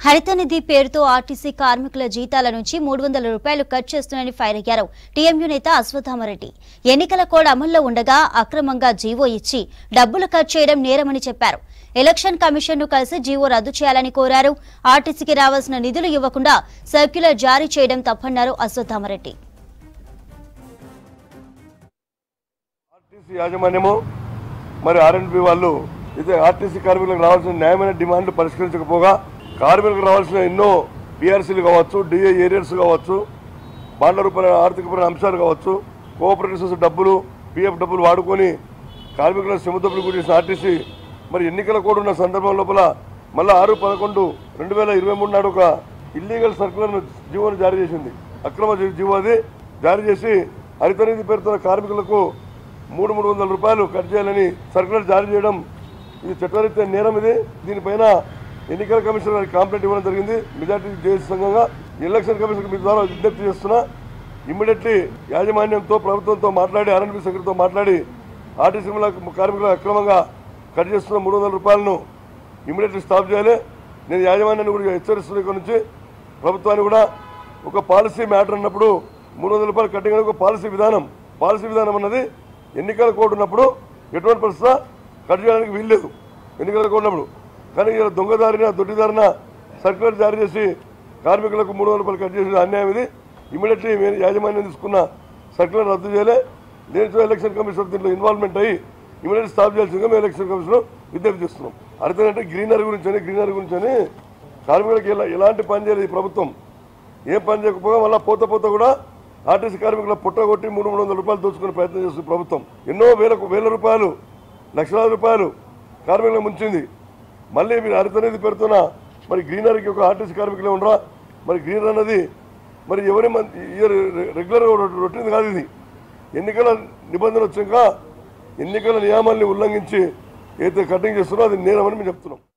హరితనిధి పేరుతో ఆర్టీసీ కార్మికుల జీతాల నుంచి మూడు వందల రూపాయలు కట్ చేస్తున్నారని ఫైర్ అయ్యారు టీఎంయూ నేత అశ్వత్థామరెడ్డి ఎన్నికల కోడ్ అమల్లో ఉండగా అక్రమంగా జీవో ఇచ్చి డబ్బులు కట్ చేయడం నేరమని చెప్పారు ఎలక్షన్ కమిషన్ ను కలిసి జీవో రద్దు చేయాలని కోరారు ఆర్టీసీకి రావాల్సిన నిధులు ఇవ్వకుండా సర్క్యులర్ జారీ చేయడం తప్పన్నారు అశ్వత్థామరెడ్డి ఆర్టీసీ యాజమాన్యము మరి ఆర్ఎండ్బి వాళ్ళు అయితే ఆర్టీసీ కార్మికులకు రావాల్సిన న్యాయమైన డిమాండ్లు పరిష్కరించకపోగా కార్మికులకు రావాల్సిన ఎన్నో పిఆర్సీలు కావచ్చు డిఏ ఏరియర్స్ కావచ్చు బాండ్ల రూపాయల ఆర్థికపరమైన అంశాలు కావచ్చు కోఆపరేటివ్స్ డబ్బులు పిఎఫ్ డబ్బులు వాడుకొని కార్మికుల శ్రమ డబ్బులు గురించి ఆర్టీసీ మరి ఎన్నికల కోడ్ ఉన్న సందర్భం లోపల మళ్ళీ ఆరు పదకొండు రెండు వేల ఇరవై మూడు నాడు ఒక ఇల్లీగల్ సర్కులర్ జీవోను జారీ చేసింది అక్రమ జీ- జీవో అది జారీ చేసి హరితనిధి పేరుతో కార్మికులకు మూడు మూడు వందల రూపాయలు కట్ చేయాలని సర్కులర్ జారీ చేయడం ఇది చట్టరీత్యా నేరం ఇది దీనిపైన ఎన్నికల కమిషన్ గారికి కంప్లైంట్ ఇవ్వడం జరిగింది మెజార్టీ జేసీ సంఘంగా ఎలక్షన్ కమిషన్ మీ ద్వారా విజ్ఞప్తి చేస్తున్నా ఇమ్మీడియట్లీ యాజమాన్యంతో ప్రభుత్వంతో మాట్లాడి ఆర్ఎన్బి సెక్రటరీతో మాట్లాడి ఆర్టీసీ కార్మికులు అక్రమంగా కట్ చేస్తున్న మూడు వందల రూపాయలను ఇమ్మీడియట్లీ స్టాప్ చేయాలి నేను యాజమాన్యాన్ని కూడా హెచ్చరిస్తున్న ఇక్కడ నుంచి ప్రభుత్వాన్ని కూడా ఒక పాలసీ మ్యాటర్ అన్నప్పుడు మూడు వందల రూపాయలు కట్టింగ్ అనేది ఒక పాలసీ విధానం పాలసీ విధానం అన్నది ఎన్నికల కోడ్ ఉన్నప్పుడు ఎటువంటి పరిస్థితి కట్ చేయడానికి వీల్లేదు ఎన్నికల కోడ్ ఉన్నప్పుడు కానీ ఇలా దొంగదారిన దొడ్డిదారిన సర్క్యులర్ జారీ చేసి కార్మికులకు మూడు వందల రూపాయలు కట్ చేసిన అన్యాయం ఇది ఇమీడియట్లీ మేము యాజమాన్యం తీసుకున్న సర్క్యులర్ రద్దు చేయలే దేనితో ఎలక్షన్ కమిషన్ దీంట్లో ఇన్వాల్వ్మెంట్ అయ్యి ఇమీడియట్ స్టాప్ చేయాల్సిందిగా మేము ఎలక్షన్ కమిషన్ విజ్ఞప్తి చేస్తున్నాం అర్థం గ్రీనరీ గురించి అని గ్రీనరీ గురించి అని కార్మికులకు ఎలా ఎలాంటి పని చేయలేదు ఈ ప్రభుత్వం ఏం పని చేయకపోగా మళ్ళీ పోత పోత కూడా ఆర్టీసీ కార్మికుల పుట్టగొట్టి మూడు మూడు వందల రూపాయలు దోచుకునే ప్రయత్నం చేస్తుంది ప్రభుత్వం ఎన్నో వేల వేల రూపాయలు లక్షలాది రూపాయలు కార్మికులకు ముంచింది మళ్ళీ మీరు హరితనేది పెడుతున్న మరి గ్రీనరీకి ఒక ఆర్టీసీ కార్మికులే ఉండరా మరి గ్రీనర్ అన్నది మరి ఎవరి రెగ్యులర్ రొటీన్ కాదు ఇది ఎన్నికల నిబంధన వచ్చాక ఎన్నికల నియమాల్ని ఉల్లంఘించి ఏదైతే కటింగ్ చేస్తున్నారో అది నేరమని మేము చెప్తున్నాం